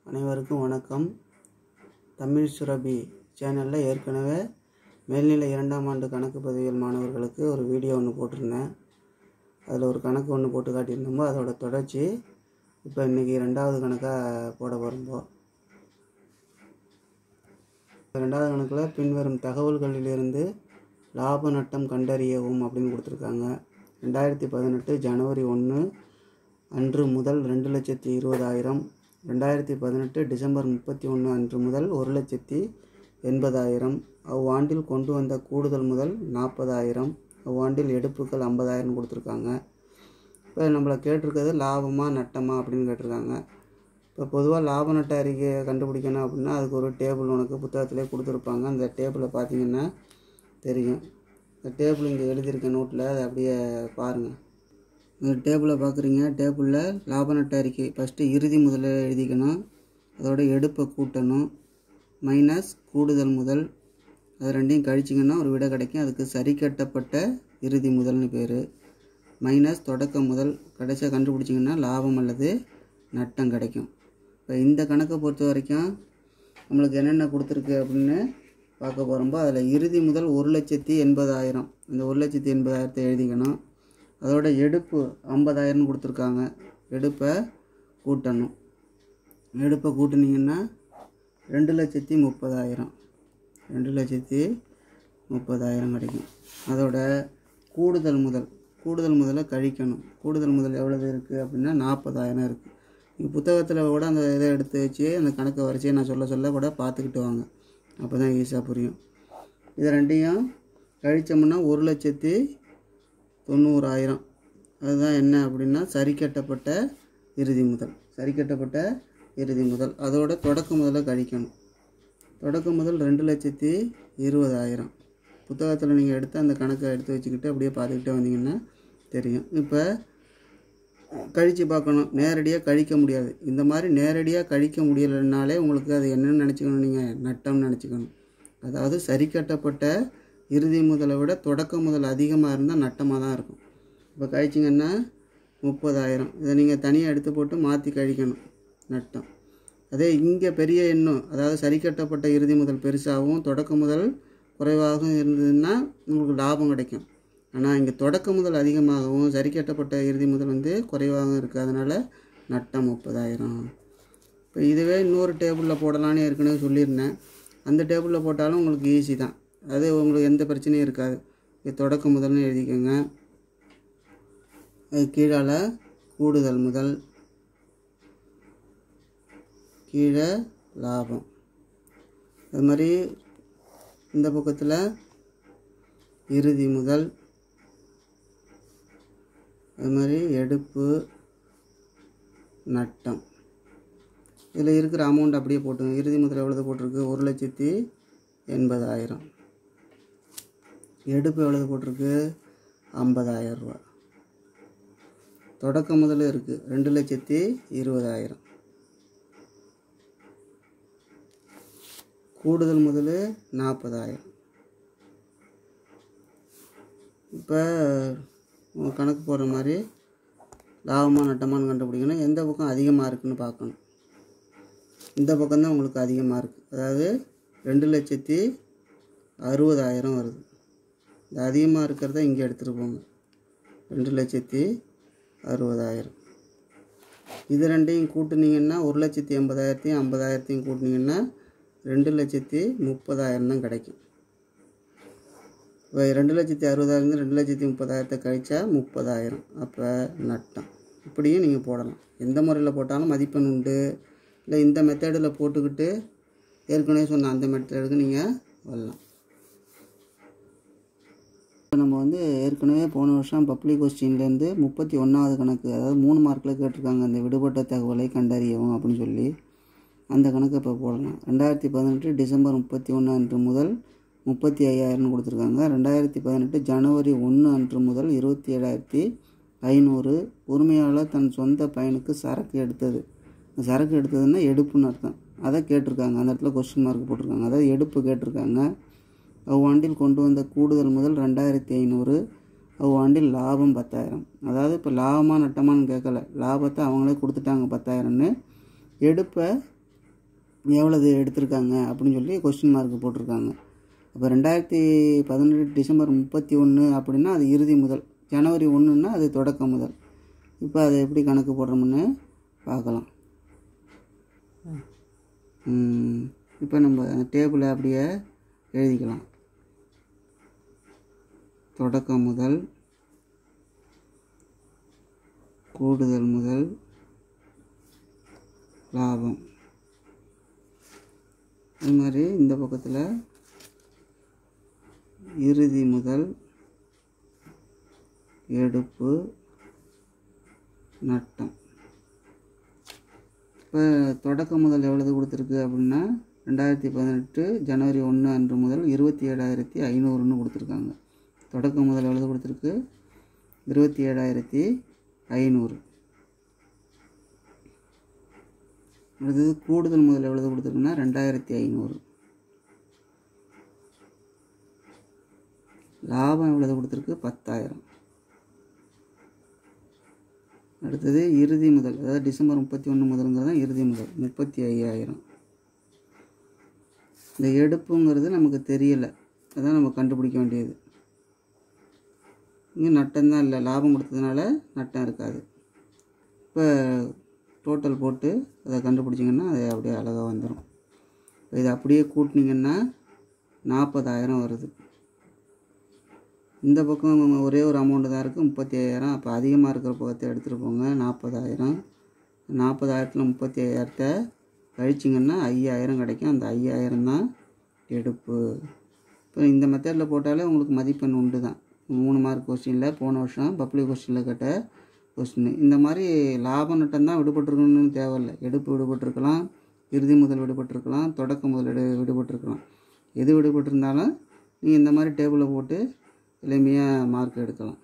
அனைவருக்கும் வணக்கம் தமிழ் சுரபி சேனலில் ஏற்கனவே மேல்நிலை இரண்டாம் ஆண்டு கணக்கு பதவியல் மாணவர்களுக்கு ஒரு வீடியோ ஒன்று போட்டிருந்தேன் அதில் ஒரு கணக்கு ஒன்று போட்டு காட்டியிருந்தோமோ அதோட தொடர்ச்சி இப்போ இன்றைக்கி ரெண்டாவது கணக்காக போட போகிறோம்போ ரெண்டாவது கணக்கில் பின்வரும் தகவல்களிலிருந்து லாப நட்டம் கண்டறியவும் அப்படின்னு கொடுத்துருக்காங்க ரெண்டாயிரத்தி பதினெட்டு ஜனவரி ஒன்று அன்று முதல் ரெண்டு லட்சத்தி இருபதாயிரம் ரெண்டாயிரத்தி பதினெட்டு டிசம்பர் முப்பத்தி ஒன்று அன்று முதல் ஒரு லட்சத்தி எண்பதாயிரம் அவ்வாண்டில் கொண்டு வந்த கூடுதல் முதல் நாற்பதாயிரம் அவ்வாண்டில் எடுப்புகள் ஐம்பதாயிரம் கொடுத்துருக்காங்க இப்போ நம்மளை கேட்டிருக்கிறது லாபமா நட்டமா அப்படின்னு கேட்டிருக்காங்க இப்போ பொதுவாக லாப நட்ட அறிக்கையை கண்டுபிடிக்கணும் அப்படின்னா அதுக்கு ஒரு டேபிள் உனக்கு புத்தகத்திலே கொடுத்துருப்பாங்க அந்த டேபிளை பார்த்தீங்கன்னா தெரியும் இந்த டேபிள் இங்கே எழுதியிருக்க நோட்டில் அதை அப்படியே பாருங்கள் இந்த டேபிளை பார்க்குறீங்க டேபிளில் லாப நட்ட அறிக்கை ஃபஸ்ட்டு இறுதி முதல்ல எழுதிக்கணும் அதோட எடுப்பை கூட்டணும் மைனஸ் கூடுதல் முதல் அது ரெண்டையும் கழிச்சிங்கன்னா ஒரு விடை கிடைக்கும் அதுக்கு சரி கட்டப்பட்ட இறுதி முதல்னு பேர் மைனஸ் தொடக்க முதல் கடைசியாக கண்டுபிடிச்சிங்கன்னா லாபம் அல்லது நட்டம் கிடைக்கும் இப்போ இந்த கணக்கை பொறுத்த வரைக்கும் நம்மளுக்கு என்னென்ன கொடுத்துருக்கு அப்படின்னு பார்க்க போகிறோம்போ அதில் இறுதி முதல் ஒரு லட்சத்தி எண்பதாயிரம் இந்த ஒரு லட்சத்தி எண்பதாயிரத்தை எழுதிக்கணும் அதோட எடுப்பு ஐம்பதாயிரம்னு கொடுத்துருக்காங்க எடுப்பை கூட்டணும் எடுப்பை கூட்டினீங்கன்னா ரெண்டு லட்சத்தி முப்பதாயிரம் ரெண்டு லட்சத்தி முப்பதாயிரம் கிடைக்கும் அதோட கூடுதல் முதல் கூடுதல் முதலை கழிக்கணும் கூடுதல் முதல் எவ்வளவு இருக்குது அப்படின்னா நாற்பதாயிரம் இருக்குது நீங்கள் புத்தகத்தில் கூட அந்த இதை எடுத்து வச்சு அந்த கணக்கை வரைச்சி நான் சொல்ல சொல்ல கூட பார்த்துக்கிட்டு வாங்க அப்போ தான் ஈஸியாக புரியும் இது ரெண்டையும் கழித்தோம்னா ஒரு லட்சத்தி தொண்ணூறாயிரம் அதுதான் என்ன அப்படின்னா சரி கட்டப்பட்ட இறுதி முதல் சரி கட்டப்பட்ட இறுதி முதல் அதோட தொடக்க முதல்ல கழிக்கணும் தொடக்க முதல் ரெண்டு லட்சத்தி இருபதாயிரம் புத்தகத்தில் நீங்கள் எடுத்து அந்த கணக்கை எடுத்து வச்சுக்கிட்டு அப்படியே பார்த்துக்கிட்டே வந்தீங்கன்னா தெரியும் இப்போ கழித்து பார்க்கணும் நேரடியாக கழிக்க முடியாது இந்த மாதிரி நேரடியாக கழிக்க முடியலைனாலே உங்களுக்கு அது என்னென்னு நினச்சிக்கணும் நீங்கள் நட்டம்னு நினச்சிக்கணும் அதாவது சரி கட்டப்பட்ட இறுதி முதலை விட தொடக்க முதல் அதிகமாக இருந்தால் நட்டமாக தான் இருக்கும் இப்போ கழிச்சிங்கன்னா முப்பதாயிரம் இதை நீங்கள் தனியாக எடுத்து போட்டு மாற்றி கழிக்கணும் நட்டம் அதே இங்கே பெரிய எண்ணும் அதாவது சரி கட்டப்பட்ட இறுதி முதல் பெருசாகவும் தொடக்க முதல் குறைவாகவும் இருந்ததுன்னா உங்களுக்கு லாபம் கிடைக்கும் ஆனால் இங்கே தொடக்க முதல் அதிகமாகவும் சரி கட்டப்பட்ட இறுதி முதல் வந்து குறைவாகவும் இருக்குது அதனால் நட்டம் முப்பதாயிரம் இப்போ இதுவே இன்னொரு டேபிளில் போடலான்னு ஏற்கனவே சொல்லியிருந்தேன் அந்த டேபிளில் போட்டாலும் உங்களுக்கு ஈஸி தான் அது உங்களுக்கு எந்த பிரச்சனையும் இருக்காது இது தொடக்க முதல்னு எழுதிக்கோங்க அது கீழால் கூடுதல் முதல் கீழே லாபம் அது மாதிரி இந்த பக்கத்தில் இறுதி முதல் அது மாதிரி எடுப்பு நட்டம் இதில் இருக்கிற அமௌண்ட் அப்படியே போட்டுங்க இறுதி முதல் எவ்வளோ போட்டிருக்கு ஒரு லட்சத்தி எண்பதாயிரம் எடுப்பு எவ்வளோ போட்டிருக்கு ஐம்பதாயிரம் ரூபா தொடக்க முதல்ல இருக்குது ரெண்டு லட்சத்தி இருபதாயிரம் கூடுதல் முதல் நாற்பதாயிரம் இப்போ கணக்கு போடுற மாதிரி லாபமாக நட்டமானு கண்டுபிடிக்கணும் எந்த பக்கம் அதிகமாக இருக்குதுன்னு பார்க்கணும் இந்த பக்கம்தான் உங்களுக்கு அதிகமாக இருக்குது அதாவது ரெண்டு லட்சத்தி அறுபதாயிரம் வருது இந்த அதிகமாக இருக்கிறத இங்கே எடுத்துகிட்டு போங்க ரெண்டு லட்சத்தி அறுபதாயிரம் இது ரெண்டையும் கூட்டுனீங்கன்னா ஒரு லட்சத்தி எண்பதாயிரத்தையும் ஐம்பதாயிரத்தையும் கூட்டினீங்கன்னா ரெண்டு லட்சத்தி முப்பதாயிரம் தான் கிடைக்கும் இப்போ ரெண்டு லட்சத்தி அறுபதாயிரம் ரெண்டு லட்சத்தி முப்பதாயிரத்தை கழிச்சா முப்பதாயிரம் அப்போ நட்டம் இப்படியும் நீங்கள் போடலாம் எந்த முறையில் போட்டாலும் மதிப்பெண் உண்டு இல்லை இந்த மெத்தடில் போட்டுக்கிட்டு ஏற்கனவே சொன்ன அந்த மெத்தடுக்கு நீங்கள் வரலாம் நம்ம வந்து ஏற்கனவே போன வருஷம் பப்ளிக் கொஸ்டின்லேருந்து முப்பத்தி ஒன்றாவது கணக்கு அதாவது மூணு மார்க்கில் கேட்டிருக்காங்க அந்த விடுபட்ட தகவலை கண்டறியவும் அப்படின்னு சொல்லி அந்த கணக்கை இப்போ போடலாம் ரெண்டாயிரத்தி பதினெட்டு டிசம்பர் முப்பத்தி ஒன்று அன்று முதல் முப்பத்தி ஐயாயிரம்னு கொடுத்துருக்காங்க ரெண்டாயிரத்தி பதினெட்டு ஜனவரி ஒன்று அன்று முதல் இருபத்தி ஏழாயிரத்தி ஐநூறு உரிமையாளர் தன் சொந்த பயனுக்கு சரக்கு எடுத்தது சரக்கு எடுத்ததுன்னா எடுப்புன்னு அர்த்தம் அதை கேட்டிருக்காங்க அந்த இடத்துல கொஸ்டின் மார்க் போட்டிருக்காங்க அதாவது எடுப்பு கேட்டிருக்காங்க அவ்வாண்டில் கொண்டு வந்த கூடுதல் முதல் ரெண்டாயிரத்தி ஐநூறு அவ்வாண்டில் லாபம் பத்தாயிரம் அதாவது இப்போ லாபமாக நட்டமான்னு கேட்கல லாபத்தை அவங்களே கொடுத்துட்டாங்க பத்தாயிரம்னு எடுப்பை எவ்வளவு எடுத்திருக்காங்க அப்படின்னு சொல்லி கொஸ்டின் மார்க் போட்டிருக்காங்க அப்போ ரெண்டாயிரத்தி பதினெட்டு டிசம்பர் முப்பத்தி ஒன்று அப்படின்னா அது இறுதி முதல் ஜனவரி ஒன்றுன்னா அது தொடக்க முதல் இப்போ அதை எப்படி கணக்கு போடுறோம்னு பார்க்கலாம் இப்போ நம்ம அந்த டேபிளை அப்படியே எழுதிக்கலாம் தொடக்கம் முதல் கூடுதல் முதல் லாபம் அது மாதிரி இந்த பக்கத்தில் இறுதி முதல் எடுப்பு நட்டம் இப்போ தொடக்க முதல் எவ்வளவு கொடுத்துருக்கு அப்படின்னா ரெண்டாயிரத்தி பதினெட்டு ஜனவரி ஒன்று அன்று முதல் இருபத்தி ஏழாயிரத்தி ஐநூறுன்னு கொடுத்துருக்காங்க தொடக்க முதல் எவ்வளவு கொடுத்துருக்கு இருபத்தி ஏழாயிரத்தி ஐநூறு அடுத்தது கூடுதல் முதல் எவ்வளவு கொடுத்துருக்குன்னா ரெண்டாயிரத்தி ஐநூறு லாபம் எவ்வளவு கொடுத்துருக்கு பத்தாயிரம் அடுத்தது இறுதி முதல் அதாவது டிசம்பர் முப்பத்தி ஒன்று முதலுங்கிறது தான் இறுதி முதல் முப்பத்தி ஐயாயிரம் இந்த எடுப்புங்கிறது நமக்கு தெரியலை அதான் நம்ம கண்டுபிடிக்க வேண்டியது இங்கே நட்டம்தான் இல்லை லாபம் கொடுத்ததுனால நட்டம் இருக்காது இப்போ டோட்டல் போட்டு அதை கண்டுபிடிச்சிங்கன்னா அது அப்படியே அழகாக வந்துடும் இப்போ இதை அப்படியே கூட்டினீங்கன்னா நாற்பதாயிரம் வருது இந்த பக்கம் ஒரே ஒரு அமௌண்ட்டு தான் இருக்குது முப்பத்தி ஐயாயிரம் அப்போ அதிகமாக இருக்கிற பக்கத்தை எடுத்துகிட்டு போங்க நாற்பதாயிரம் நாற்பதாயிரத்தில் முப்பத்தி ஐயாயிரத்தை கழிச்சிங்கன்னா ஐயாயிரம் கிடைக்கும் அந்த ஐயாயிரம் தான் எடுப்பு இப்போ இந்த மெத்தடில் போட்டாலே உங்களுக்கு மதிப்பெண் உண்டு தான் மூணு மார்க் கொஸ்டினில் போன வருஷம் பப்ளிக் கொஸ்டினில் கேட்ட கொஸ்டின் இந்த மாதிரி லாப நட்டம் தான் விடுபட்டிருக்கணும்னு தேவையில்லை எடுப்பு விடுபட்டிருக்கலாம் இறுதி முதல் விடுபட்டிருக்கலாம் தொடக்க முதல் விடு விடுபட்டிருக்கலாம் எது விடுபட்டிருந்தாலும் நீங்கள் இந்த மாதிரி டேபிளில் போட்டு எளிமையாக மார்க் எடுக்கலாம்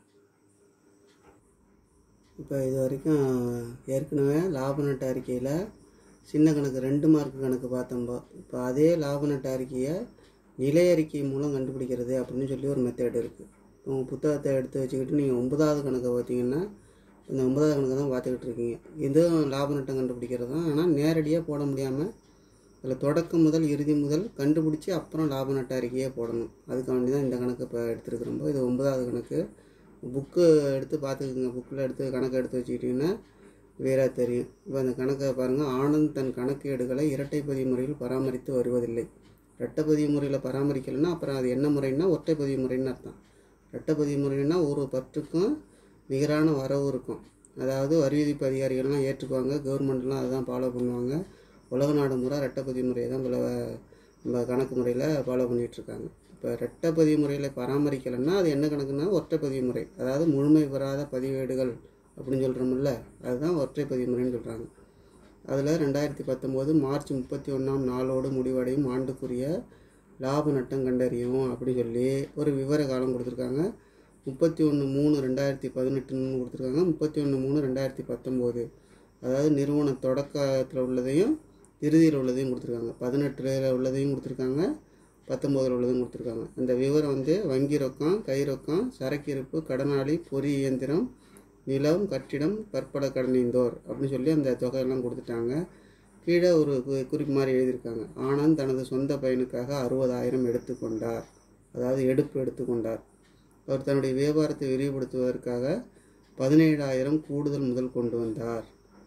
இப்போ இது வரைக்கும் ஏற்கனவே லாப நட்ட அறிக்கையில் சின்ன கணக்கு ரெண்டு மார்க் கணக்கு பார்த்தோம்போ இப்போ அதே லாப நட்ட அறிக்கையை நிலை அறிக்கை மூலம் கண்டுபிடிக்கிறது அப்படின்னு சொல்லி ஒரு மெத்தட் இருக்குது உங்கள் புத்தகத்தை எடுத்து வச்சுக்கிட்டு நீங்கள் ஒன்பதாவது கணக்கை பார்த்தீங்கன்னா இந்த ஒன்பதாவது கணக்கு தான் பார்த்துக்கிட்டு இருக்கீங்க இதுவும் லாப நட்டம் கண்டுபிடிக்கிறது தான் ஆனால் நேரடியாக போட முடியாமல் அதில் தொடக்கம் முதல் இறுதி முதல் கண்டுபிடிச்சி அப்புறம் லாப நட்ட அறிக்கையே போடணும் அதுக்காண்டி தான் இந்த கணக்கு இப்போ எடுத்துருக்குறோம் இது ஒன்பதாவது கணக்கு புக்கு எடுத்து பார்த்துக்குங்க புக்கில் எடுத்து கணக்கு எடுத்து வச்சுக்கிட்டிங்கன்னா வேறாக தெரியும் இப்போ அந்த கணக்கை பாருங்கள் ஆனந்த் தன் கணக்கேடுகளை இரட்டைப்பதிவு முறையில் பராமரித்து வருவதில்லை ரெட்டைப்பதிவு முறையில் பராமரிக்கலைன்னா அப்புறம் அது என்ன முறைன்னா ஒற்றைப்பதிவு முறைன்னு அர்த்தம் ரெட்டைப்பதிவு முறைன்னா ஒரு பத்துக்கும் நிகரான வரவு இருக்கும் அதாவது வரி விதிப்பு அதிகாரிகள்லாம் ஏற்றுக்குவாங்க கவர்மெண்ட்லாம் அதுதான் ஃபாலோ பண்ணுவாங்க உலக நாடு முறை ரெட்டைப்பதிவு முறையை தான் பல நம்ம கணக்கு முறையில் ஃபாலோ பண்ணிகிட்ருக்காங்க இப்போ ரெட்டைப்பதிவு முறையில் பராமரிக்கலைன்னா அது என்ன கணக்குன்னா ஒற்றைப்பதிவு முறை அதாவது முழுமை பெறாத பதிவேடுகள் அப்படின்னு சொல்கிறோம்ல அதுதான் ஒற்றைப்பதிவு முறைன்னு சொல்கிறாங்க அதில் ரெண்டாயிரத்தி பத்தொம்போது மார்ச் முப்பத்தி ஒன்றாம் நாளோடு முடிவடையும் ஆண்டுக்குரிய லாப நட்டம் கண்டறியும் அப்படி சொல்லி ஒரு விவர காலம் கொடுத்துருக்காங்க முப்பத்தி ஒன்று மூணு ரெண்டாயிரத்தி பதினெட்டுன்னு கொடுத்துருக்காங்க முப்பத்தி ஒன்று மூணு ரெண்டாயிரத்தி பத்தொம்போது அதாவது நிறுவன தொடக்கத்தில் உள்ளதையும் இறுதியில் உள்ளதையும் கொடுத்துருக்காங்க பதினெட்டில் உள்ளதையும் கொடுத்துருக்காங்க பத்தொம்போதில் உள்ளதையும் கொடுத்துருக்காங்க அந்த விவரம் வந்து வங்கி ரொக்கம் கை ரொக்கம் சரக்கு இருப்பு கடனாளி பொறி இயந்திரம் நிலம் கட்டிடம் கற்பட கடனீந்தோர் அப்படின்னு சொல்லி அந்த தொகையெல்லாம் கொடுத்துட்டாங்க கீழே ஒரு கு- குறிப்பு மாதிரி எழுதியிருக்காங்க ஆனந்த் தனது சொந்த பயனுக்காக அறுபதாயிரம் எடுத்துக்கொண்டார் அதாவது எடுப்பு எடுத்துக்கொண்டார் அவர் தன்னுடைய வியாபாரத்தை விரிவுபடுத்துவதற்காக பதினேழாயிரம் கூடுதல் முதல் கொண்டு வந்தார்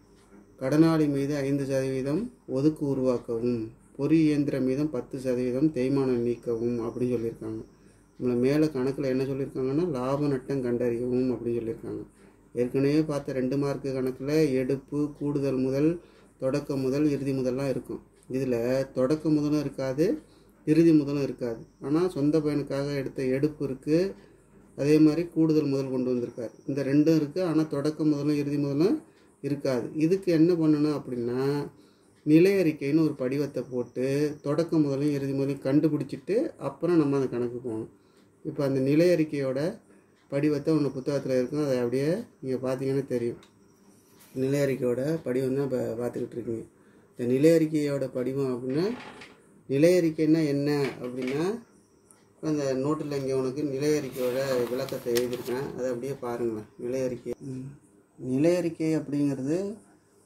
கடனாளி மீது ஐந்து சதவீதம் ஒதுக்கு உருவாக்கவும் பொறி இயந்திரம் மீதம் பத்து சதவீதம் தேய்மானம் நீக்கவும் அப்படின்னு சொல்லியிருக்காங்க நம்மளை மேலே கணக்கில் என்ன சொல்லியிருக்காங்கன்னா லாப நட்டம் கண்டறியவும் அப்படின்னு சொல்லியிருக்காங்க ஏற்கனவே பார்த்த ரெண்டு மார்க்கு கணக்கில் எடுப்பு கூடுதல் முதல் தொடக்க முதல் இறுதி முதல்லாம் இருக்கும் இதில் தொடக்க முதலும் இருக்காது இறுதி முதலும் இருக்காது ஆனால் சொந்த பயனுக்காக எடுத்த எடுப்பு இருக்குது அதே மாதிரி கூடுதல் முதல் கொண்டு வந்திருக்காரு இந்த ரெண்டும் இருக்குது ஆனால் தொடக்க முதலும் இறுதி முதலும் இருக்காது இதுக்கு என்ன பண்ணணும் அப்படின்னா நிலை அறிக்கைன்னு ஒரு படிவத்தை போட்டு தொடக்க முதலையும் இறுதி முதலையும் கண்டுபிடிச்சிட்டு அப்புறம் நம்ம அந்த கணக்கு போகணும் இப்போ அந்த நிலை அறிக்கையோட படிவத்தை ஒன்று புத்தகத்தில் இருக்கும் அதை அப்படியே நீங்கள் பார்த்தீங்கன்னா தெரியும் நிலை அறிக்கையோட படிவம் தான் இப்போ பார்த்துக்கிட்டு இருக்கீங்க இந்த நிலை அறிக்கையோட படிவம் அப்படின்னா நிலை அறிக்கைன்னா என்ன அப்படின்னா இப்ப அந்த நோட்டில் இங்கே உனக்கு நிலை அறிக்கையோட விளக்கத்தை எழுதியிருக்கேன் அதை அப்படியே பாருங்களேன் நிலை அறிக்கை நிலை அறிக்கை அப்படிங்கிறது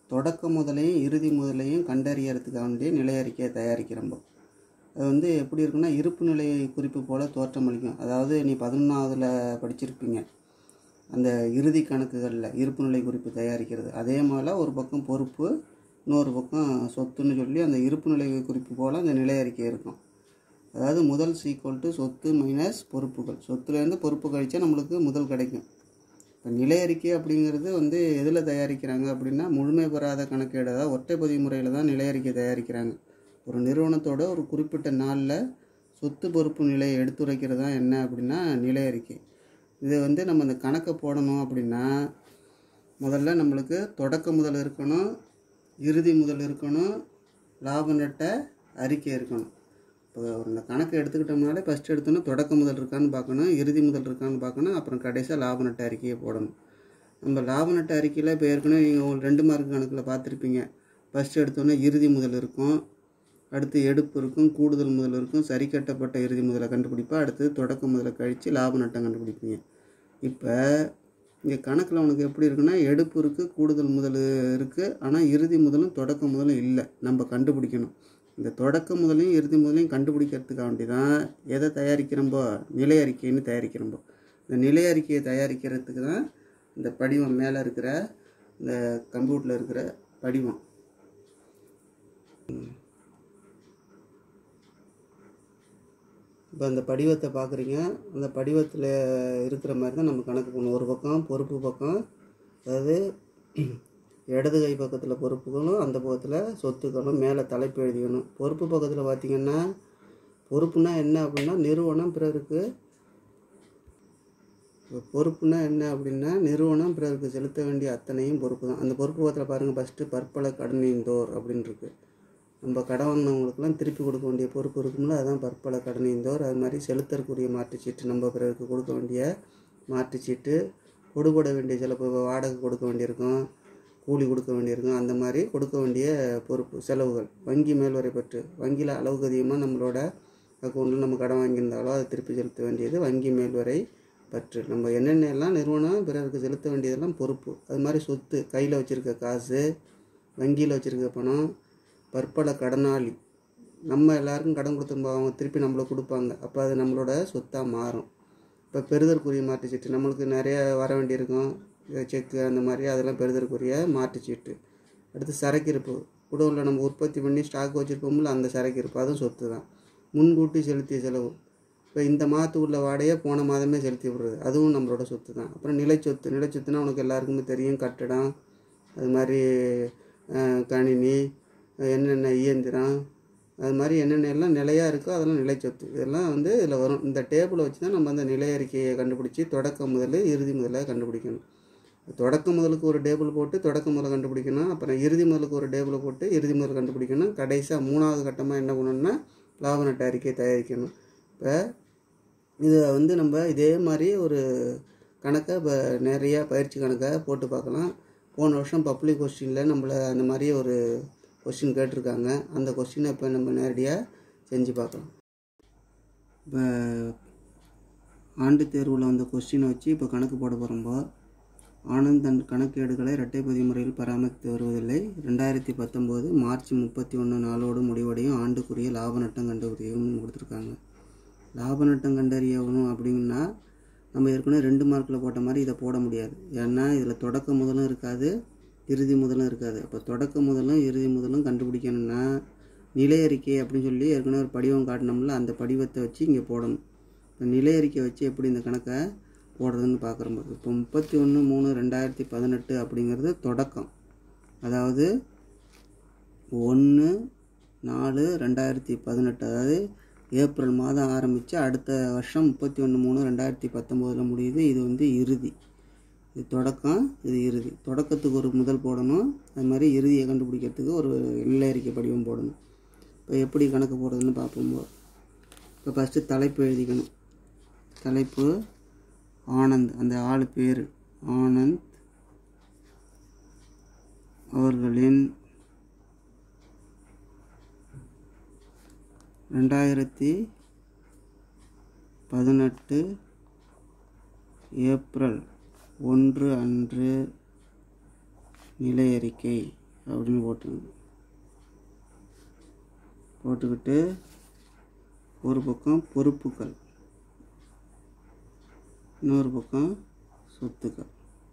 தொடக்க முதலையும் இறுதி முதலையும் கண்டறியறதுக்காக வேண்டிய நிலை அறிக்கையை தயாரிக்கிறோம் அது வந்து எப்படி இருக்குன்னா இருப்பு நிலை குறிப்பு போல் தோற்றமளிக்கும் அதாவது நீ பதினொன்றாவதுல படிச்சிருப்பீங்க அந்த இறுதி கணக்குகளில் இருப்பு நிலை குறிப்பு தயாரிக்கிறது அதே மாதிரி ஒரு பக்கம் பொறுப்பு இன்னொரு பக்கம் சொத்துன்னு சொல்லி அந்த இருப்பு நிலை குறிப்பு போல் அந்த நிலை அறிக்கை இருக்கும் அதாவது முதல் சீக்வல் டு சொத்து மைனஸ் பொறுப்புகள் சொத்துலேருந்து பொறுப்பு கழிச்சா நம்மளுக்கு முதல் கிடைக்கும் இப்போ நிலை அறிக்கை அப்படிங்கிறது வந்து எதில் தயாரிக்கிறாங்க அப்படின்னா முழுமை பெறாத கணக்கீடு அதாவது ஒற்றைப்பதிவு முறையில் தான் நிலை அறிக்கை தயாரிக்கிறாங்க ஒரு நிறுவனத்தோட ஒரு குறிப்பிட்ட நாளில் சொத்து பொறுப்பு நிலையை எடுத்துரைக்கிறது தான் என்ன அப்படின்னா நிலை அறிக்கை இது வந்து நம்ம அந்த கணக்கை போடணும் அப்படின்னா முதல்ல நம்மளுக்கு தொடக்க முதல் இருக்கணும் இறுதி முதல் இருக்கணும் லாப நட்ட அறிக்கை இருக்கணும் இப்போ ஒரு இந்த கணக்கு எடுத்துக்கிட்டோம்னாலே ஃபஸ்ட் எடுத்தோன்னே தொடக்க முதல் இருக்கான்னு பார்க்கணும் இறுதி முதல் இருக்கான்னு பார்க்கணும் அப்புறம் கடைசியாக லாப நட்ட அறிக்கையை போடணும் நம்ம லாப நட்ட அறிக்கையில் இப்போ ஏற்கனவே நீங்கள் ஒரு ரெண்டு மார்க் கணக்கில் பார்த்துருப்பீங்க ஃபஸ்ட் எடுத்தோன்னே இறுதி முதல் இருக்கும் அடுத்து எடுப்பு இருக்கும் கூடுதல் முதல் இருக்கும் சரி கட்டப்பட்ட இறுதி முதலை கண்டுபிடிப்பா அடுத்து தொடக்க முதலை கழித்து லாப நட்டம் கண்டுபிடிப்பீங்க இப்போ இங்கே கணக்கில் உனக்கு எப்படி இருக்குன்னா எடுப்பு இருக்குது கூடுதல் முதல் இருக்குது ஆனால் இறுதி முதலும் தொடக்க முதலும் இல்லை நம்ம கண்டுபிடிக்கணும் இந்த தொடக்க முதலையும் இறுதி முதலையும் கண்டுபிடிக்கிறதுக்காக வேண்டி தான் எதை தயாரிக்கிறோம்போ நிலை அறிக்கைன்னு தயாரிக்கிறோம்போ இந்த நிலை அறிக்கையை தயாரிக்கிறதுக்கு தான் இந்த படிவம் மேலே இருக்கிற இந்த கம்ப்யூட்டரில் இருக்கிற படிவம் இப்போ அந்த படிவத்தை பார்க்குறீங்க அந்த படிவத்தில் இருக்கிற மாதிரி தான் நம்ம கணக்கு பண்ணணும் ஒரு பக்கம் பொறுப்பு பக்கம் அதாவது இடது கை பக்கத்தில் பொறுப்புகளும் அந்த பக்கத்தில் சொத்துக்களும் மேலே தலைப்பு எழுதிக்கணும் பொறுப்பு பக்கத்தில் பார்த்தீங்கன்னா பொறுப்புனா என்ன அப்படின்னா நிறுவனம் பிறருக்கு இப்போ பொறுப்புனா என்ன அப்படின்னா நிறுவனம் பிறருக்கு செலுத்த வேண்டிய அத்தனையும் பொறுப்பு தான் அந்த பொறுப்பு பக்கத்தில் பாருங்கள் ஃபஸ்ட்டு பற்பல கடனீந்தோர் அப்படின்னு இருக்கு நம்ம கடன் வாங்கினவங்களுக்குலாம் திருப்பி கொடுக்க வேண்டிய பொறுப்பு இருக்கும்ல அதான் பற்பல கடனீந்தோர் அது மாதிரி செலுத்தற்குரிய மாற்றுச்சீட்டு நம்ம பிறருக்கு கொடுக்க வேண்டிய மாற்றுச்சீட்டு கொடுபட வேண்டிய சில இப்போ வாடகை கொடுக்க வேண்டியிருக்கும் கூலி கொடுக்க வேண்டியிருக்கும் அந்த மாதிரி கொடுக்க வேண்டிய பொறுப்பு செலவுகள் வங்கி மேல்வரை பற்று வங்கியில் அளவுக்கு அதிகமாக நம்மளோட அக்கௌண்ட்டில் நம்ம கடன் வாங்கியிருந்தாலோ அதை திருப்பி செலுத்த வேண்டியது வங்கி மேல்வரை பற்று நம்ம என்னென்ன எல்லாம் நிறுவனம் பிறருக்கு செலுத்த வேண்டியதெல்லாம் பொறுப்பு அது மாதிரி சொத்து கையில் வச்சுருக்க காசு வங்கியில் வச்சுருக்க பணம் பற்பல கடனாளி நம்ம எல்லாருக்கும் கடன் கொடுத்துருப்போம் அவங்க திருப்பி நம்மளுக்கு கொடுப்பாங்க அப்போ அது நம்மளோட சொத்தாக மாறும் இப்போ பெறுதற்குரிய மாற்றுச்சீட்டு நம்மளுக்கு நிறைய வர வேண்டியிருக்கும் செக்கு அந்த மாதிரி அதெல்லாம் பெறுதற்குரிய மாற்றுச்சீட்டு அடுத்து சரக்கிருப்பு குடோனில் நம்ம உற்பத்தி பண்ணி ஸ்டாக் வச்சுருப்போம்ல அந்த சரக்கிருப்பு அதுவும் சொத்து தான் முன்கூட்டி செலுத்திய செலவு இப்போ இந்த மாதத்துக்கு உள்ள வாடகையை போன மாதமே செலுத்தி விடுறது அதுவும் நம்மளோட சொத்து தான் அப்புறம் நிலைச்சொத்து நிலைச்சொத்துனா உனக்கு எல்லாருக்குமே தெரியும் கட்டடம் அது மாதிரி அஹ், கணினி என்னென்ன இயந்திரம் அது மாதிரி என்னென்ன எல்லாம் நிலையாக இருக்கோ அதெல்லாம் நிலைச்சொத்து இதெல்லாம் வந்து இதில் வரும் இந்த டேபிளை வச்சு தான் நம்ம அந்த நிலை அறிக்கையை கண்டுபிடிச்சி தொடக்க முதல் இறுதி முதலை கண்டுபிடிக்கணும் தொடக்க முதலுக்கு ஒரு டேபிள் போட்டு தொடக்க முதலை கண்டுபிடிக்கணும் அப்புறம் இறுதி முதலுக்கு ஒரு டேபிளை போட்டு இறுதி முதல் கண்டுபிடிக்கணும் கடைசியாக மூணாவது கட்டமாக என்ன பண்ணணும்னா லாப நட்ட அறிக்கை தயாரிக்கணும் இப்போ இதை வந்து நம்ம இதே மாதிரி ஒரு கணக்கை இப்போ நிறையா பயிற்சி கணக்கை போட்டு பார்க்கலாம் போன வருஷம் பப்ளிக் கொஸ்டினில் நம்மளை அந்த மாதிரி ஒரு கொஸ்டின் கேட்டிருக்காங்க அந்த கொஸ்டினை இப்போ நம்ம நேரடியாக செஞ்சு பார்க்கலாம் இப்போ ஆண்டு தேர்வில் வந்த கொஸ்டினை வச்சு இப்போ கணக்கு போட போகிறோம்போ ஆனந்த் தன் கணக்கேடுகளை இரட்டைப்பதிவு முறையில் பராமரித்து வருவதில்லை ரெண்டாயிரத்தி பத்தொம்போது மார்ச் முப்பத்தி ஒன்று நாளோடு முடிவடையும் ஆண்டுக்குரிய லாப நட்டம் கண்டுபிடிக்கவும் கொடுத்துருக்காங்க லாப நட்டம் கண்டறியணும் அப்படின்னா நம்ம ஏற்கனவே ரெண்டு மார்க்கில் போட்ட மாதிரி இதை போட முடியாது ஏன்னா இதில் தொடக்க முதலும் இருக்காது இறுதி முதலும் இருக்காது அப்போ தொடக்க முதலும் இறுதி முதலும் கண்டுபிடிக்கணும்னா நிலை அறிக்கை அப்படின்னு சொல்லி ஏற்கனவே ஒரு படிவம் காட்டினோம்ல அந்த படிவத்தை வச்சு இங்கே போடணும் இப்போ நிலை அறிக்கை வச்சு எப்படி இந்த கணக்கை போடுறதுன்னு பார்க்குறோம் இப்போ முப்பத்தி ஒன்று மூணு ரெண்டாயிரத்தி பதினெட்டு அப்படிங்கிறது தொடக்கம் அதாவது ஒன்று நாலு ரெண்டாயிரத்தி பதினெட்டு அதாவது ஏப்ரல் மாதம் ஆரம்பித்து அடுத்த வருஷம் முப்பத்தி ஒன்று மூணு ரெண்டாயிரத்தி பத்தொம்போதில் முடியுது இது வந்து இறுதி இது தொடக்கம் இது இறுதி தொடக்கத்துக்கு ஒரு முதல் போடணும் அது மாதிரி இறுதியை கண்டுபிடிக்கிறதுக்கு ஒரு நிலை அறிக்கை படிவம் போடணும் இப்போ எப்படி கணக்கு போடுறதுன்னு பார்ப்போம் இப்போ ஃபஸ்ட்டு தலைப்பு எழுதிக்கணும் தலைப்பு ஆனந்த் அந்த ஆள் பேர் ஆனந்த் அவர்களின் ரெண்டாயிரத்தி பதினெட்டு ஏப்ரல் ஒன்று அன்று நிலை அறிக்கை அப்படின்னு போட்டுருங்க போட்டுக்கிட்டு ஒரு பக்கம் பொறுப்புகள் இன்னொரு பக்கம் சொத்துக்கள்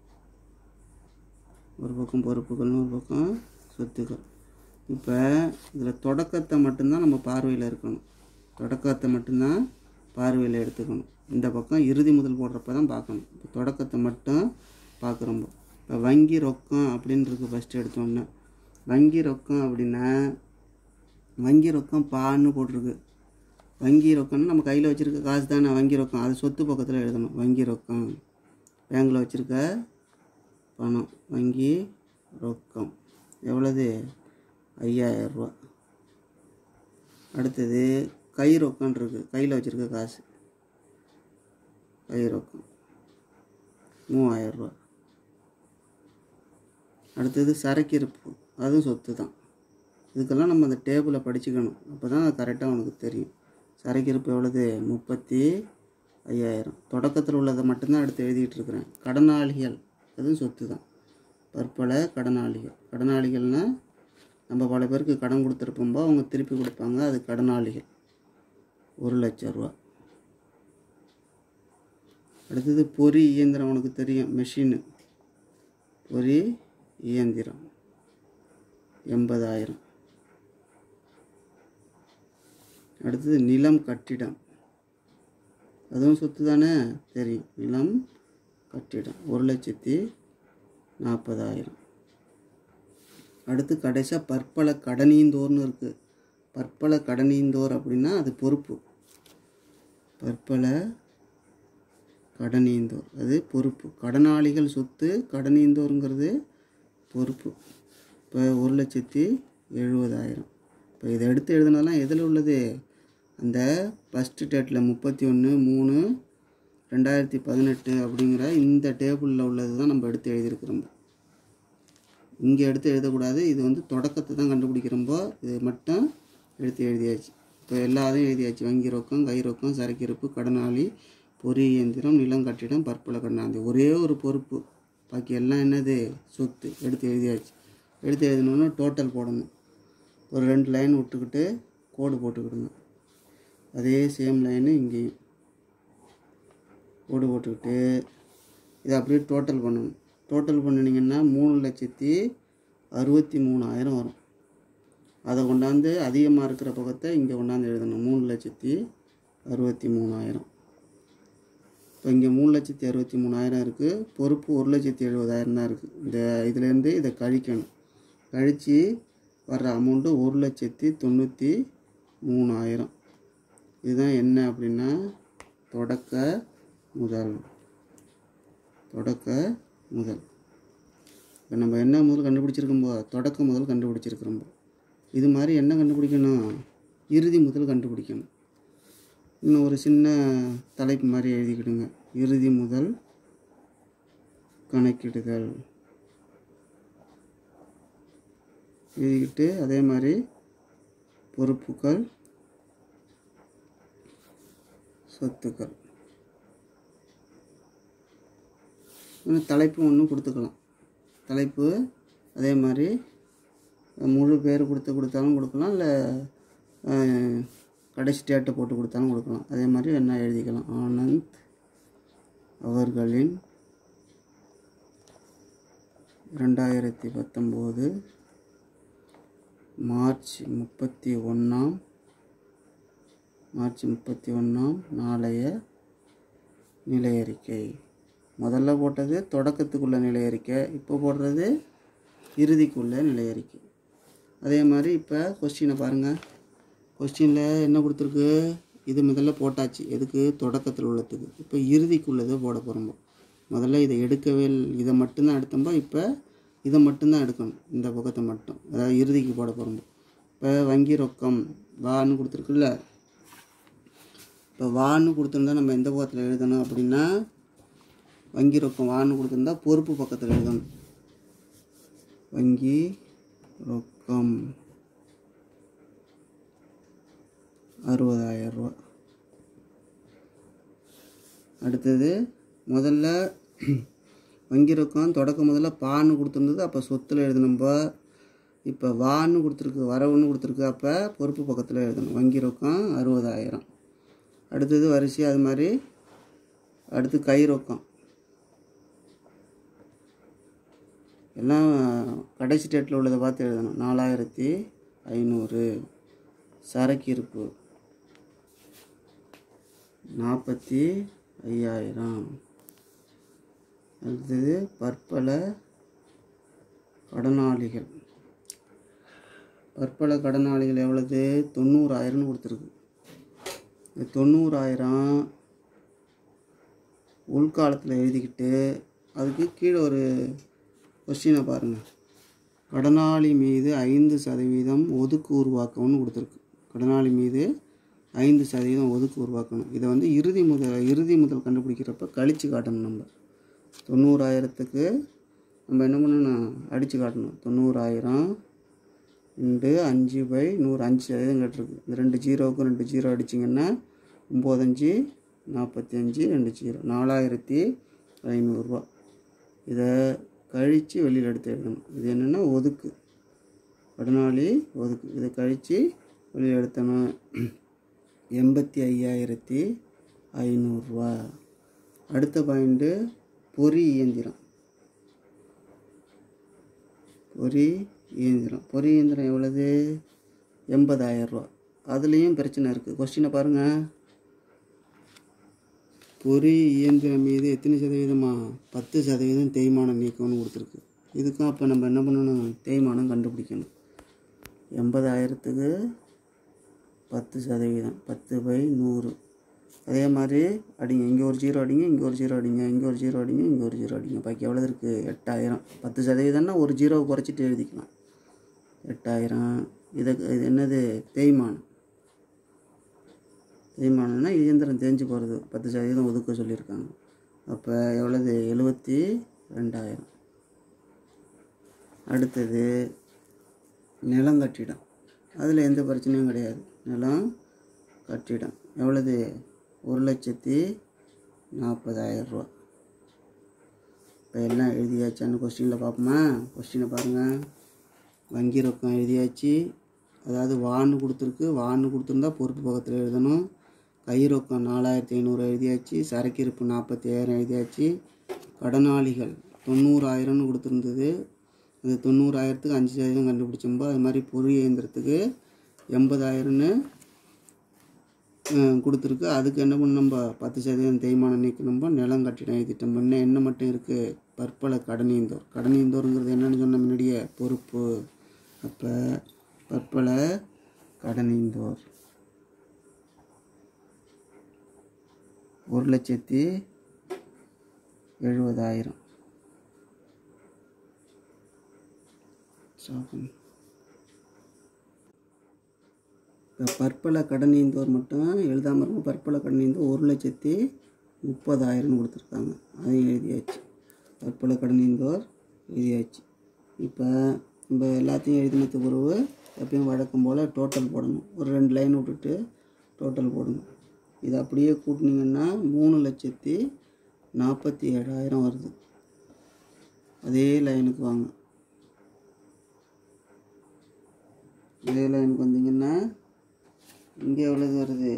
ஒரு பக்கம் பொறுப்புகள் இன்னொரு பக்கம் சொத்துக்கள் இப்போ இதில் தொடக்கத்தை மட்டும்தான் நம்ம பார்வையில் இருக்கணும் தொடக்கத்தை மட்டும்தான் பார்வையில் எடுத்துக்கணும் இந்த பக்கம் இறுதி முதல் போடுறப்ப தான் பார்க்கணும் இப்போ தொடக்கத்தை மட்டும் பார்க்குறோம் இப்போ வங்கி ரொக்கம் அப்படின்னு இருக்கு ஃபஸ்ட்டு எடுத்தோன்னே வங்கி ரொக்கம் அப்படின்னா வங்கி ரொக்கம் பான்னு போட்டிருக்கு வங்கி ரொக்கம்னு நம்ம கையில் வச்சுருக்க காசு தானே வங்கி ரொக்கம் அது சொத்து பக்கத்தில் எழுதணும் வங்கி ரொக்கம் பேங்கில் வச்சுருக்க பணம் வங்கி ரொக்கம் எவ்வளவு ஐயாயிரரூவா அடுத்தது கை ரொக்கம் இருக்குது கையில் வச்சுருக்க காசு கை ரொக்கம் மூவாயிரரூவா அடுத்தது சரக்கிருப்பு அதுவும் சொத்து தான் இதுக்கெல்லாம் நம்ம அந்த டேபிளை படிச்சுக்கணும் அப்போ தான் கரெக்டாக உனக்கு தெரியும் சரக்கிருப்பு எவ்வளவு முப்பத்தி ஐயாயிரம் தொடக்கத்தில் உள்ளதை மட்டும்தான் எடுத்து எழுதிட்டு இருக்கிறேன் கடனாளிகள் அதுவும் சொத்து தான் பற்பல கடனாளிகள் கடனாளிகள்னால் நம்ம பல பேருக்கு கடன் கொடுத்துருப்போம்போ அவங்க திருப்பி கொடுப்பாங்க அது கடனாளிகள் ஒரு லட்ச ரூபா அடுத்தது பொறி இயந்திரம் உனக்கு தெரியும் மெஷினு பொறி இயந்திரம் எண்பதாயிரம் அடுத்தது நிலம் கட்டிடம் அதுவும் சொத்து தானே தெரியும் நிலம் கட்டிடம் ஒரு லட்சத்தி நாற்பதாயிரம் அடுத்து கடைசியாக பற்பல கடனீந்தோர்னு இருக்குது பற்பல கடனீந்தோர் அப்படின்னா அது பொறுப்பு பற்பல கடனீந்தோர் அது பொறுப்பு கடனாளிகள் சொத்து கடனீந்தோருங்கிறது பொறுப்பு இப்போ ஒரு லட்சத்தி எழுபதாயிரம் இப்போ இதை எடுத்து எழுதுனதெல்லாம் எதில் உள்ளது அந்த ஃபஸ்ட்டு டேட்டில் முப்பத்தி ஒன்று மூணு ரெண்டாயிரத்தி பதினெட்டு அப்படிங்கிற இந்த டேபிளில் உள்ளது தான் நம்ம எடுத்து எழுதியிருக்கிறோம் இங்கே எடுத்து எழுதக்கூடாது இது வந்து தொடக்கத்தை தான் கண்டுபிடிக்கிறோம்போ இது மட்டும் எடுத்து எழுதியாச்சு இப்போ எல்லாத்தையும் எழுதியாச்சு வங்கி ரொக்கம் கை ரொக்கம் சரக்கிருப்பு கடனாளி பொறி இயந்திரம் நிலம் கட்டிடம் பற்பல கடனாந்தி ஒரே ஒரு பொறுப்பு பாக்கி எல்லாம் என்னது சொத்து எடுத்து எழுதியாச்சு எடுத்து எழுதணுன்னா டோட்டல் போடணும் ஒரு ரெண்டு லைன் விட்டுக்கிட்டு கோடு போட்டுக்கிடுங்க அதே சேம் லைனு இங்கேயும் கோடு போட்டுக்கிட்டு இதை அப்படியே டோட்டல் பண்ணணும் டோட்டல் பண்ணினீங்கன்னா மூணு லட்சத்தி அறுபத்தி மூணாயிரம் வரும் அதை கொண்டாந்து அதிகமாக இருக்கிற பக்கத்தை இங்கே கொண்டாந்து எழுதணும் மூணு லட்சத்தி அறுபத்தி மூணாயிரம் இப்போ இங்கே மூணு லட்சத்தி அறுபத்தி மூணாயிரம் இருக்குது பொறுப்பு ஒரு லட்சத்தி எழுபதாயிரம் தான் இருக்குது இந்த இதுலேருந்து இதை கழிக்கணும் கழித்து வர்ற அமௌண்ட்டு ஒரு லட்சத்தி தொண்ணூற்றி மூணாயிரம் இதுதான் என்ன அப்படின்னா தொடக்க முதல் தொடக்க முதல் இப்போ நம்ம என்ன முதல் கண்டுபிடிச்சிருக்கோம்போ தொடக்க முதல் கண்டுபிடிச்சிருக்கிறோம்போ இது மாதிரி என்ன கண்டுபிடிக்கணும் இறுதி முதல் கண்டுபிடிக்கணும் இன்னும் ஒரு சின்ன தலைப்பு மாதிரி எழுதிக்கிடுங்க இறுதி முதல் கணக்கிடுதல் எழுதிக்கிட்டு அதே மாதிரி பொறுப்புகள் சொத்துக்கள் இன்னும் தலைப்பு ஒன்று கொடுத்துக்கலாம் தலைப்பு அதே மாதிரி முழு பேர் கொடுத்து கொடுத்தாலும் கொடுக்கலாம் இல்லை கடைசி டேட்டை போட்டு கொடுத்தாலும் கொடுக்கலாம் அதே மாதிரி என்ன எழுதிக்கலாம் ஆனந்த் அவர்களின் ரெண்டாயிரத்தி பத்தொம்போது மார்ச் முப்பத்தி ஒன்றாம் மார்ச் முப்பத்தி ஒன்றாம் நாளைய நிலையறிக்கை முதல்ல போட்டது தொடக்கத்துக்குள்ள நிலையறிக்கை இப்போ போடுறது இறுதிக்குள்ள நிலையறிக்கை அதே மாதிரி இப்போ கொஸ்டினை பாருங்கள் கொஸ்டினில் என்ன கொடுத்துருக்கு இது முதல்ல போட்டாச்சு எதுக்கு தொடக்கத்தில் உள்ளதுக்கு இப்போ இறுதிக்குள்ளது போட போகிறோம் முதல்ல இதை எடுக்கவே இல்ல- இதை மட்டும்தான் எடுத்தோம்போ இப்போ இதை மட்டும்தான் எடுக்கணும் இந்த பக்கத்தை மட்டும் அதாவது இறுதிக்கு போட போகிறோம் இப்போ வங்கி ரொக்கம் வான்னு கொடுத்துருக்குல்ல இப்போ வான்னு கொடுத்துருந்தா நம்ம எந்த பக்கத்தில் எழுதணும் அப்படின்னா வங்கி ரொக்கம் வான்னு கொடுத்துருந்தா பொறுப்பு பக்கத்தில் எழுதணும் வங்கி ரொக்கம் அறுபதாயிரம் ரூபா அடுத்தது முதல்ல வங்கி ரொக்கம் தொடக்க முதல்ல பான்னு கொடுத்துருந்தது அப்போ சொத்தில் எழுதணும்போ இப்போ வான்னு கொடுத்துருக்கு வரவுன்னு கொடுத்துருக்கு அப்போ பொறுப்பு பக்கத்தில் எழுதணும் வங்கி ரொக்கம் அறுபதாயிரம் அடுத்தது வரிசை அது மாதிரி அடுத்து கை ரொக்கம் எல்லாம் கடைசி டேட்டில் உள்ளதை பார்த்து எழுதணும் நாலாயிரத்தி ஐநூறு சரக்கு இருப்பு நாற்பத்தி ஐயாயிரம் அடுத்தது பற்பல கடனாளிகள் பற்பல கடனாளிகள் எவ்வளவு தொண்ணூறாயிரம்னு கொடுத்துருக்கு இந்த தொண்ணூறாயிரம் உள்காலத்தில் எழுதிக்கிட்டு அதுக்கு கீழே ஒரு கொஸ்டினை பாருங்கள் கடனாளி மீது ஐந்து சதவீதம் ஒதுக்கு உருவாக்கணும்னு கொடுத்துருக்கு கடனாளி மீது ஐந்து சதவீதம் ஒதுக்கு உருவாக்கணும் இதை வந்து இறுதி முதல் இறுதி முதல் கண்டுபிடிக்கிறப்ப கழித்து காட்டணும் நம்ம தொண்ணூறாயிரத்துக்கு நம்ம என்ன பண்ணணும் அடித்து காட்டணும் தொண்ணூறாயிரம் இண்டு அஞ்சு பை நூறு அஞ்சு சதவீதம் கேட்டிருக்கு இந்த ரெண்டு ஜீரோவுக்கு ரெண்டு ஜீரோ அடிச்சிங்கன்னா ஒம்போதஞ்சு நாற்பத்தி அஞ்சு ரெண்டு ஜீரோ நாலாயிரத்தி ஐநூறுரூவா இதை கழித்து வெளியில் எடுத்து எழுதணும் இது என்னென்னா ஒதுக்கு கடனாளி ஒதுக்கு இதை கழித்து வெளியில் எடுத்தோன்னா எண்பத்தி ஐயாயிரத்தி ஐநூறுரூவா அடுத்த பாயிண்ட்டு பொறி இயந்திரம் பொறி இயந்திரம் பொறி இயந்திரம் எவ்வளவு எண்பதாயிரரூவா அதுலேயும் பிரச்சனை இருக்குது கொஸ்டினை பாருங்கள் பொறி இயந்திரம் மீது எத்தனை சதவீதமா பத்து சதவீதம் தேய்மானம் நீக்கம்னு கொடுத்துருக்கு இதுக்கும் அப்போ நம்ம என்ன பண்ணணும் தேய்மானம் கண்டுபிடிக்கணும் எண்பதாயிரத்துக்கு பத்து சதவீதம் பத்து பை நூறு அதே மாதிரி அடிங்க இங்கே ஒரு ஜீரோ அடிங்க இங்கே ஒரு ஜீரோ அடிங்க இங்கே ஒரு ஜீரோ அடிங்க இங்கே ஒரு ஜீரோ அடிங்க பாக்கி எவ்வளோ இருக்குது எட்டாயிரம் பத்து சதவீதம்னா ஒரு ஜீரோவை குறைச்சிட்டு எழுதிக்கலாம் எட்டாயிரம் இதை இது என்னது தேய்மானம் தேய்மானம்னா இயந்திரம் தேஞ்சு போகிறது பத்து சதவீதம் ஒதுக்க சொல்லியிருக்காங்க அப்போ எவ்வளவு எழுபத்தி ரெண்டாயிரம் அடுத்தது நிலம் கட்டிடம் அதில் எந்த பிரச்சனையும் கிடையாது நிலம் கட்டிடம் எவ்வளவு ஒரு லட்சத்தி நாற்பதாயிரம் ரூபா இப்போ எல்லாம் எழுதியாச்சான்னு கொஸ்டினில் பார்ப்போமா கொஸ்டினை பாருங்கள் வங்கி ரொக்கம் எழுதியாச்சு அதாவது வான்னு கொடுத்துருக்கு வான்னு கொடுத்துருந்தா பொறுப்பு பக்கத்தில் எழுதணும் கை ரொக்கம் நாலாயிரத்தி ஐநூறு எழுதியாச்சு சரக்கு இருப்பு நாற்பத்தி ஐயாயிரம் எழுதியாச்சு கடனாளிகள் தொண்ணூறாயிரம்னு கொடுத்துருந்தது அந்த தொண்ணூறாயிரத்துக்கு அஞ்சு சதவீதம் கண்டுபிடிச்சோம்போ அது மாதிரி பொறி இயந்திரத்துக்கு எண்பதாயிரம்னு அஹ், கொடுத்துருக்கு அதுக்கு என்ன பண்ணோம்பா பத்து சதவீதம் தேய்மானம் நீக்கணும்போ நிலம் கட்டிடம் எழுதிட்டோம் இன்னும் என்ன மட்டும் இருக்குது பற்பல கடனீந்தோர் கடனீந்தோருங்கிறது என்னன்னு சொன்ன முன்னாடியே பொறுப்பு அப்போ பற்பல கடனீந்தோர் ஒரு லட்சத்தி எழுபதாயிரம் சாப்பிடும் இப்போ பற்பல கடனீந்தோர் மட்டும் எழுதாமல் இருக்கும் பற்பல கடனீந்தோர் ஒரு லட்சத்தி முப்பதாயிரம்னு கொடுத்துருக்காங்க அதையும் எழுதியாச்சு பற்பல கடனீந்தோர் எழுதியாச்சு இப்போ நம்ம எல்லாத்தையும் எழுதினதுக்கு பிறகு எப்பயும் வழக்கம் போல் டோட்டல் போடணும் ஒரு ரெண்டு லைன் விட்டுட்டு டோட்டல் போடணும் இது அப்படியே கூட்டினீங்கன்னா மூணு லட்சத்தி நாற்பத்தி ஏழாயிரம் வருது அதே லைனுக்கு வாங்க அதே லைனுக்கு வந்தீங்கன்னா இங்கே எவ்வளவு வருது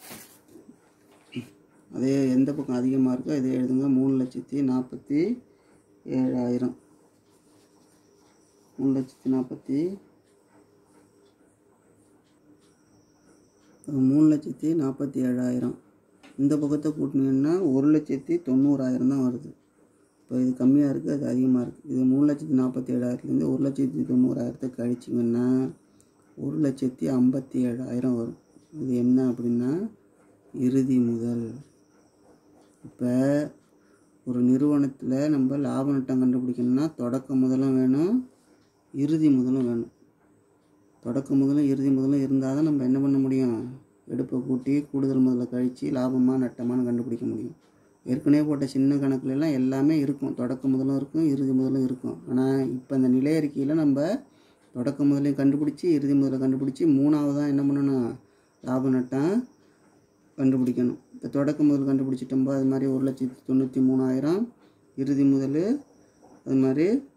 அதே எந்த பக்கம் அதிகமாக இருக்கோ இதே எழுதுங்க மூணு லட்சத்தி நாற்பத்தி ஏழாயிரம் மூணு லட்சத்தி நாற்பத்தி மூணு லட்சத்தி நாற்பத்தி ஏழாயிரம் இந்த பக்கத்தை கூட்டினீங்கன்னா ஒரு லட்சத்தி தொண்ணூறாயிரம் தான் வருது இப்போ இது கம்மியாக இருக்குது அது அதிகமாக இருக்குது இது மூணு லட்சத்தி நாற்பத்தி ஏழாயிரத்துலேருந்து ஒரு லட்சத்தி தொண்ணூறாயிரத்தை கழிச்சிங்கன்னா ஒரு லட்சத்தி ஐம்பத்தி ஏழாயிரம் வரும் இது என்ன அப்படின்னா இறுதி முதல் இப்போ ஒரு நிறுவனத்தில் நம்ம லாப நட்டம் கண்டுபிடிக்கணும்னா தொடக்க முதலும் வேணும் இறுதி முதலும் வேணும் தொடக்க முதலும் இறுதி முதலும் இருந்தால் தான் நம்ம என்ன பண்ண முடியும் எடுப்பை கூட்டி கூடுதல் முதல்ல கழித்து லாபமாக நட்டமான்னு கண்டுபிடிக்க முடியும் ஏற்கனவே போட்ட சின்ன கணக்குல எல்லாம் எல்லாமே இருக்கும் தொடக்க முதலும் இருக்கும் இறுதி முதலும் இருக்கும் ஆனால் இப்போ இந்த நிலை அறிக்கையில் நம்ம தொடக்க முதலையும் கண்டுபிடிச்சி இறுதி முதலை கண்டுபிடிச்சி மூணாவதாக என்ன பண்ணணும் லாப நட்டம் கண்டுபிடிக்கணும் இப்போ தொடக்க முதல் கண்டுபிடிச்சிட்டோம்போ அது மாதிரி ஒரு லட்சத்தி தொண்ணூற்றி மூணாயிரம் இறுதி முதல் அது மாதிரி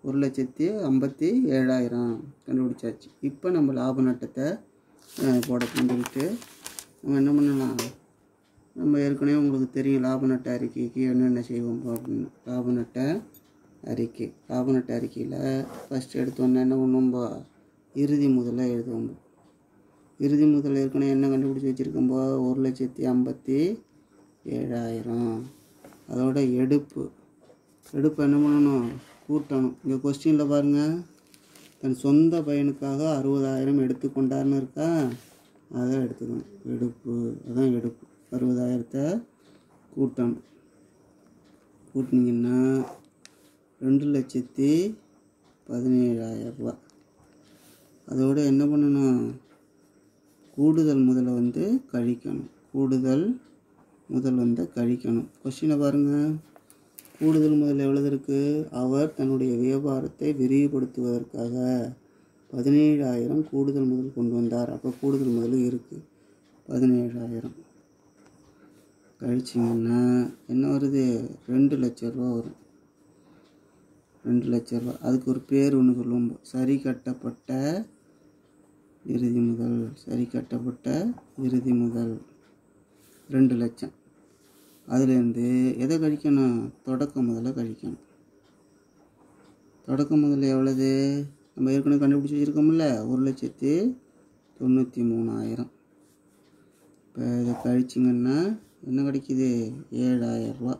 ஒரு லட்சத்தி ஐம்பத்தி ஏழாயிரம் கண்டுபிடிச்சாச்சு இப்போ நம்ம லாப நட்டத்தை அஹ், போட சொல்லிட்டு நம்ம என்ன பண்ணலாம் நம்ம ஏற்கனவே உங்களுக்கு தெரியும் லாப நட்ட அறிக்கைக்கு என்னென்ன செய்வோம் அப்படின்னு லாப நட்ட அறிக்கை லாப நட்ட அறிக்கையில் ஃபஸ்ட் எடுத்தோன்னே என்ன பண்ணுவோம்போ இறுதி முதல்ல எழுதுவோம் இறுதி முதல் ஏற்கனவே என்ன கண்டுபிடிச்சி வச்சுருக்கோம்போ ஒரு லட்சத்தி ஐம்பத்தி ஏழாயிரம் அதோட எடுப்பு எடுப்பு என்ன பண்ணணும் கூட்டணும் இங்கே கொஸ்டினில் பாருங்கள் தன் சொந்த பையனுக்காக அறுபதாயிரம் எடுத்துக்கொண்டார்னு இருக்கா அதை எடுத்துக்கணும் எடுப்பு அதான் எடுப்பு அறுபதாயிரத்தை கூட்டணும் கூட்டினீங்கன்னா ரெண்டு லட்சத்தி பதினேழாயிரம் ரூபா அதோட என்ன பண்ணணும் கூடுதல் முதலை வந்து கழிக்கணும் கூடுதல் முதல் வந்து கழிக்கணும் கொஸ்டினை பாருங்கள் கூடுதல் முதல் எவ்வளவு இருக்குது அவர் தன்னுடைய வியாபாரத்தை விரிவுபடுத்துவதற்காக பதினேழாயிரம் கூடுதல் முதல் கொண்டு வந்தார் அப்போ கூடுதல் முதல் இருக்குது பதினேழாயிரம் கழிச்சிங்கன்னா என்ன வருது ரெண்டு லட்ச ரூபா வரும் ரெண்டு லட்ச ரூபா அதுக்கு ஒரு பேர் ஒன்று சொல்லுவோம் சரி கட்டப்பட்ட இறுதி முதல் சரி கட்டப்பட்ட இறுதி முதல் ரெண்டு லட்சம் அதுலேருந்து எதை கழிக்கணும் தொடக்க முதல்ல கழிக்கணும் தொடக்க முதல்ல எவ்வளவு நம்ம ஏற்கனவே கண்டுபிடிச்சி வச்சுருக்கோம்ல ஒரு லட்சத்தி தொண்ணூற்றி மூணாயிரம் இப்போ இதை கழிச்சிங்கன்னா என்ன கிடைக்குது ஏழாயிரம் ரூபா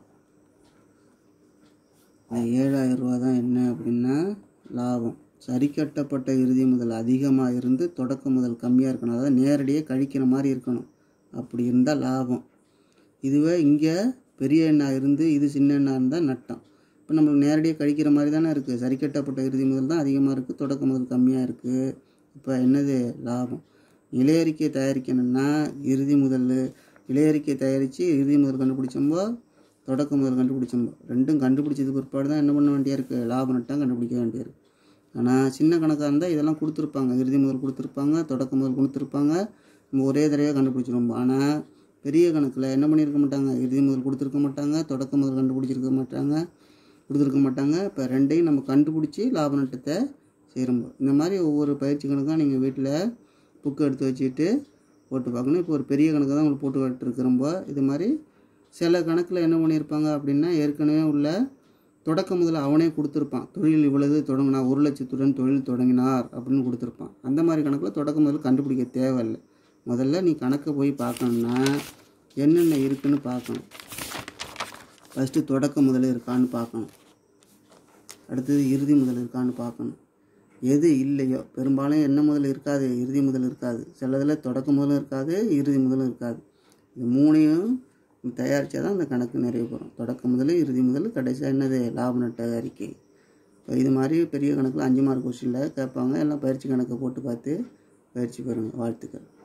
இந்த ஏழாயிரம் ரூபா தான் என்ன அப்படின்னா லாபம் சரி கட்டப்பட்ட இறுதி முதல் அதிகமாக இருந்து தொடக்க முதல் கம்மியாக இருக்கணும் அதாவது நேரடியாக கழிக்கிற மாதிரி இருக்கணும் அப்படி இருந்தால் லாபம் இதுவே இங்கே பெரிய எண்ணாக இருந்து இது சின்ன எண்ணாக இருந்தால் நட்டம் இப்போ நம்மளுக்கு நேரடியாக கழிக்கிற மாதிரி தானே இருக்குது சரி கட்டப்பட்ட இறுதி முதல் தான் அதிகமாக இருக்குது தொடக்க முதல் கம்மியாக இருக்குது இப்போ என்னது லாபம் இலையறிக்கை தயாரிக்கணும்னா இறுதி முதல் இலையறிக்கை தயாரித்து இறுதி முதல் கண்டுபிடிச்சோம்போ தொடக்க முதல் கண்டுபிடிச்சோம்போ ரெண்டும் கண்டுபிடிச்சது பிற்பாடு தான் என்ன பண்ண வேண்டியா இருக்குது லாப நட்டம் கண்டுபிடிக்க வேண்டியிருக்கு ஆனால் சின்ன கணக்காக இருந்தால் இதெல்லாம் கொடுத்துருப்பாங்க இறுதி முதல் கொடுத்துருப்பாங்க தொடக்க முதல் கொடுத்துருப்பாங்க நம்ம ஒரே தடவையாக கண்டுபிடிச்சிருவோம் ஆனால் பெரிய கணக்கில் என்ன பண்ணியிருக்க மாட்டாங்க இறுதி முதல் கொடுத்துருக்க மாட்டாங்க தொடக்க முதல் கண்டுபிடிச்சிருக்க மாட்டாங்க கொடுத்துருக்க மாட்டாங்க இப்போ ரெண்டையும் நம்ம கண்டுபிடிச்சி லாப நட்டத்தை செய்கிறோம் இந்த மாதிரி ஒவ்வொரு பயிற்சி கணக்காக நீங்கள் வீட்டில் புக்கு எடுத்து வச்சுக்கிட்டு போட்டு பார்க்கணும் இப்போ ஒரு பெரிய கணக்கு தான் உங்களுக்கு போட்டு காட்டிருக்கிறோம்போ இது மாதிரி சில கணக்கில் என்ன பண்ணியிருப்பாங்க அப்படின்னா ஏற்கனவே உள்ள தொடக்க முதல்ல அவனே கொடுத்துருப்பான் தொழில் இவ்வளவு தொடங்கினா ஒரு லட்சத்துடன் தொழில் தொடங்கினார் அப்படின்னு கொடுத்துருப்பான் அந்த மாதிரி கணக்கில் தொடக்க முதல்ல கண்டுபிடிக்க தேவையில்லை முதல்ல நீ கணக்கை போய் பார்க்கணுன்னா என்னென்ன இருக்குன்னு பார்க்கணும் ஃபஸ்ட்டு தொடக்க முதல் இருக்கான்னு பார்க்கணும் அடுத்தது இறுதி முதல் இருக்கான்னு பார்க்கணும் எது இல்லையோ பெரும்பாலும் என்ன முதல் இருக்காது இறுதி முதல் இருக்காது சிலதில் தொடக்க முதலும் இருக்காது இறுதி முதலும் இருக்காது இது மூணையும் தயாரித்தா தான் அந்த கணக்கு நிறைவு பெறும் தொடக்க முதல் இறுதி முதல் கடைசியாக என்னது லாப நட்ட அறிக்கை இப்போ இது மாதிரி பெரிய கணக்கில் அஞ்சு மார்க் கொஸ்டினில் கேட்பாங்க எல்லாம் பயிற்சி கணக்கை போட்டு பார்த்து பயிற்சி பெறுங்க வாழ்த்துக்கள்